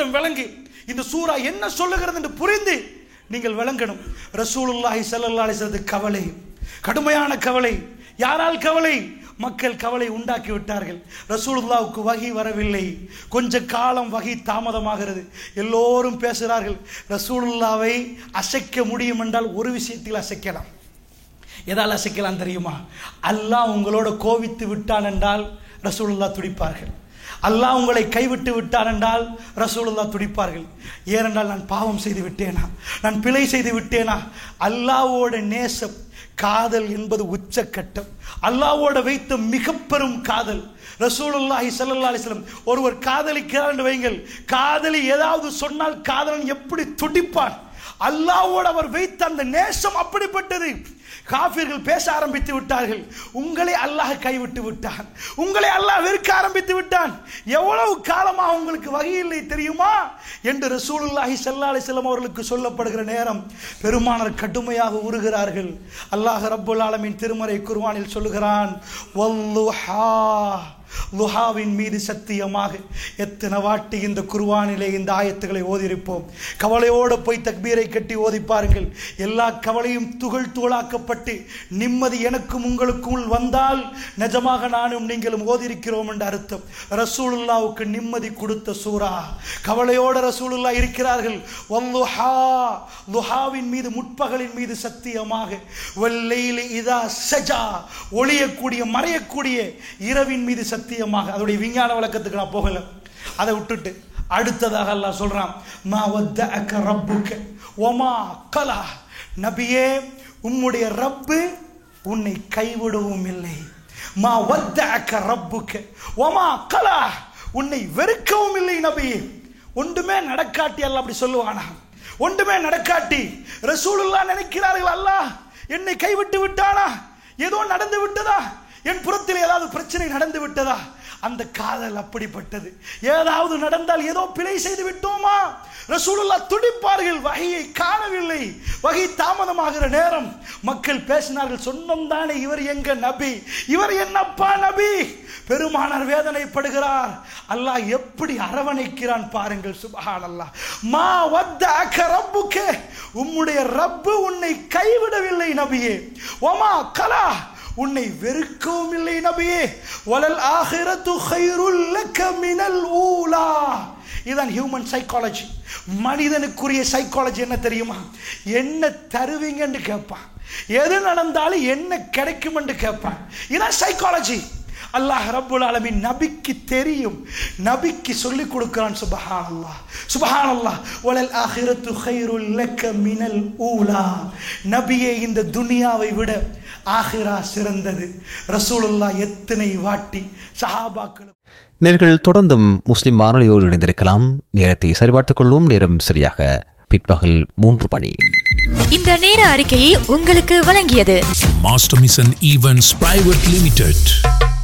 அர்த்தம் விளங்கி இந்த சூரா என்ன சொல்லுகிறது என்று புரிந்து நீங்கள் விளங்கணும் ரசூலுல்லாஹி ஸல்லல்லாஹு அலைஹி வஸல்லம் கவலை கடுமையான கவலை யாரால் கவலை மக்கள் கவலை உண்டாக்கி விட்டார்கள் ரசூலுல்லாவுக்கு வகி வரவில்லை கொஞ்ச காலம் வகி தாமதமாகிறது எல்லோரும் பேசுகிறார்கள் ரசூலுல்லாவை அசைக்க முடியும் என்றால் ஒரு விஷயத்தில் அசைக்கலாம் எதால் அசைக்கலாம் தெரியுமா அல்லாஹ் உங்களோட கோவித்து விட்டான் என்றால் ரசூலுல்லா துடிப்பார்கள் அல்லாஹ் உங்களை கைவிட்டு விட்டான் என்றால் ரசூலுல்லா துடிப்பார்கள் ஏனென்றால் நான் பாவம் செய்து விட்டேனா நான் பிழை செய்து விட்டேனா அல்லாவோட நேசம் காதல் என்பது உச்சக்கட்டம் அல்லாவோட வைத்த மிக பெரும் காதல் ரசூலுல்லாஹி ஸல்லல்லாஹு அலைஹி வஸல்லம் ஒருவர் காதலிக்கிறார் என்று வைங்கள் காதலி ஏதாவது சொன்னால் காதலன் எப்படி துடிப்பான் அல்லாவோடு அவர் வைத்த அந்த நேசம் அப்படிப்பட்டது காஃபிர்கள் பேச ஆரம்பித்து விட்டார்கள் உங்களை அல்லாஹ் கைவிட்டு விட்டான் உங்களை அல்லாஹ் வெறுக்க ஆரம்பித்து விட்டான் எவ்வளவு காலமாக உங்களுக்கு வகையில்லை தெரியுமா என்று ரசூலுல்லாஹி ஸல்லல்லாஹு அலைஹி வஸல்லம் அவர்களுக்கு சொல்லப்படுகிற நேரம் பெருமானார் கடுமையாக உருகிறார்கள் அல்லாஹ் ரப்புல் ஆலமீன் திருமறை குர்ஆனில் சொல்லுகிறான் வல்லுஹா லுஹாவின் மீது சத்தியமாக எத்தனை வாட்டி இந்த குர்வானிலே இந்த ஆயத்துக்களை ஓதியிருப்போம் கவலையோடு போய் தக்பீரை கட்டி ஓதி பாருங்கள் எல்லா கவலையும் துகள் துகளாக்கப்பட்டு நிம்மதி எனக்கும் உங்களுக்கும் வந்தால் நிஜமாக நானும் நீங்களும் ஓதியிருக்கிறோம் என்ற அர்த்தம் ரசூலுல்லாவுக்கு நிம்மதி கொடுத்த சூரா கவலையோடு ரசூலுல்லா இருக்கிறார்கள் வல்லுஹா லுஹாவின் மீது முற்பகலின் மீது சத்தியமாக வல்லைலி இதா சஜா ஒளியக்கூடிய மறையக்கூடிய இரவின் மீது சத்தியமாக அதோடைய விஞ்ஞான விளக்கத்துக்கு நான் போகல அதை விட்டுட்டு அடுத்ததாக அல்லாஹ் சொல்றான் மா வத்தஅக ரப்புக ஒமா கலா நபியே உம்முடைய ரப்பு உன்னை கைவிடவும் இல்லை மா வத்தஅக ரப்புக ஒமா கலா உன்னை வெறுக்கவும் இல்லை நபியே ஒன்றுமே நடக்காட்டி அல்லாஹ் அப்படி சொல்லுவானா ஒன்றுமே நடக்காட்டி ரசூலுல்லாஹ் நினைக்கிறார்கள் அல்லாஹ் என்னை கைவிட்டு விட்டானா ஏதோ நடந்து விட்டதா என் புறத்தில் ஏதாவது பிரச்சனை நடந்து விட்டதா அந்த காதல் அப்படிப்பட்டது ஏதாவது நடந்தால் ஏதோ பிழை செய்து விட்டோமா ரசூலுல்லா துடிப்பார்கள் வகையை காணவில்லை வகை தாமதமாகிற நேரம் மக்கள் பேசினார்கள் சொந்தம் தானே இவர் எங்க நபி இவர் என்னப்பா நபி பெருமானார் வேதனைப்படுகிறார் அல்லாஹ் எப்படி அரவணைக்கிறான் பாருங்கள் சுபஹான் அல்லாஹ் மா வத்த ரப்புக்கே உம்முடைய ரப்பு உன்னை கைவிடவில்லை நபியே ஒமா கலா உன்னை வெறுக்கவும் இல்லை நபியே வலல் ஆகிரத்து ஹைருல் லக மினல் ஊலா இதுதான் ஹியூமன் சைக்காலஜி மனிதனுக்குரிய சைக்காலஜி என்ன தெரியுமா என்ன தருவீங்கன்னு கேட்பான் எது நடந்தாலும் என்ன கிடைக்கும் என்று கேட்பான் இதான் சைக்காலஜி அல்லாஹ் ரப்புல் ஆலமின் நபிக்கு தெரியும் நபிக்கு சொல்லி கொடுக்கிறான் சுபஹான் அல்லாஹ் சுபஹான் அல்லாஹ் வலல் ஆஹிரத்து ஹைருல் லக்க மினல் ஊலா நபியே இந்த துனியாவை விட ஆஹிரா சிறந்தது ரசூலுல்லா எத்தனை வாட்டி சஹாபாக்கள் நேர்கள் தொடர்ந்தும் முஸ்லிம் வானொலியோடு இணைந்திருக்கலாம் நேரத்தை சரிபார்த்துக் கொள்வோம் நேரம் சரியாக பிற்பகல் மூன்று மணி இந்த நேர அறிக்கையை உங்களுக்கு வழங்கியது Master Mission Events Private Limited.